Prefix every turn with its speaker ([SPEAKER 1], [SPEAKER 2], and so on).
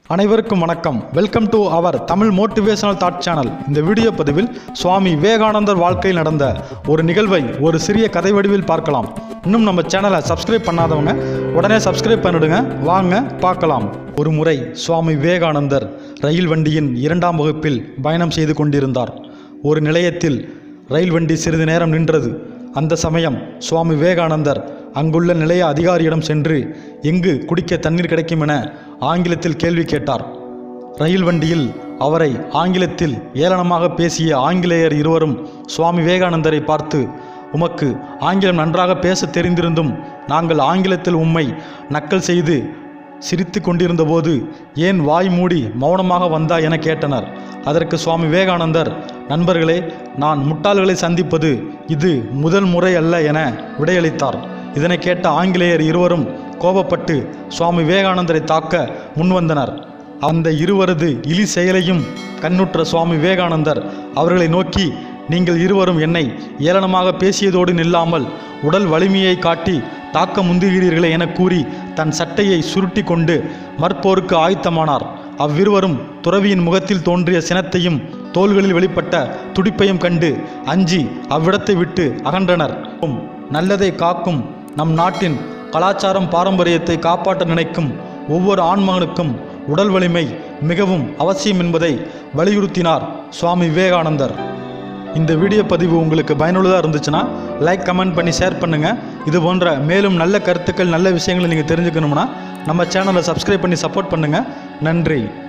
[SPEAKER 1] அனைவருக்கும் வணக்கம் welcome to our Tamil motivational thought channel இந்த வீடியோ பதிவில் சுவாமி விவேகானந்தர் வாழ்க்கையில் நடந்த ஒரு நிகழ்வை ஒரு சிறிய கதை வடிவில் பார்க்கலாம் இன்னும் நம்ம சேனலை சப்ஸ்கிரைப் பண்ணாதவங்க உடனே சப்ஸ்கிரைப் பண்ணிடுங்க வாங்க பார்க்கலாம் ஒரு முறை சுவாமி விவேகானந்தர் ரயில் வண்டியின் இரண்டாம் வகுப்பில் பயணம் செய்து கொண்டிருந்தார் ஒரு நிலையத்தில் ரயில் வண்டி சிறிது நேரம் நின்றது அந்த சமயம் சுவாமி விவேகானந்தர் அங்குள்ள நிலைய அதிகாரியிடம் சென்று எங்கு குடிக்க தண்ணீர் கிடைக்கும் என ஆங்கிலத்தில் கேள்வி கேட்டார் ரயில் வண்டியில் அவரை ஆங்கிலத்தில் ஏளனமாக பேசிய ஆங்கிலேயர் இருவரும் சுவாமி விவேகானந்தரை பார்த்து உமக்கு ஆங்கிலம் நன்றாக பேச தெரிந்திருந்தும் நாங்கள் ஆங்கிலத்தில் உம்மை நக்கல் செய்து சிரித்து கொண்டிருந்தபோது ஏன் வாய் மூடி மௌனமாக வந்தா என கேட்டனர் அதற்கு சுவாமி விவேகானந்தர் நண்பர்களே நான் முட்டாள்களை சந்திப்பது இது முதல் முறை அல்ல என விடையளித்தார் இதனை கேட்ட ஆங்கிலேயர் இருவரும் கோபப்பட்டு சுவாமி விவேகானந்தரை தாக்க முன்வந்தனர் அந்த இருவரது இழி செயலையும் கண்ணுற்ற சுவாமி விவேகானந்தர் அவர்களை நோக்கி நீங்கள் இருவரும் என்னை ஏளனமாக பேசியதோடு நில்லாமல் உடல் வலிமையை காட்டி தாக்க முந்துகிறீர்களே என கூறி தன் சட்டையை சுருட்டி கொண்டு மற்போருக்கு ஆயத்தமானார் அவ்விருவரும் துறவியின் முகத்தில் தோன்றிய சினத்தையும் தோள்களில் வெளிப்பட்ட துடிப்பையும் கண்டு அஞ்சி அவ்விடத்தை விட்டு அகன்றனர் நல்லதை காக்கும் நம் நாட்டின் கலாச்சாரம் பாரம்பரியத்தை காப்பாற்ற நினைக்கும் ஒவ்வொரு ஆண்மகனுக்கும் உடல் வலிமை மிகவும் அவசியம் என்பதை வலியுறுத்தினார் சுவாமி விவேகானந்தர் இந்த வீடியோ பதிவு உங்களுக்கு பயனுள்ளதாக இருந்துச்சுன்னா லைக் கமெண்ட் பண்ணி ஷேர் பண்ணுங்கள் இது போன்ற மேலும் நல்ல கருத்துக்கள் நல்ல விஷயங்களை நீங்கள் தெரிஞ்சுக்கணும்னா நம்ம சேனலை சப்ஸ்கிரைப் பண்ணி சப்போர்ட் பண்ணுங்கள் நன்றி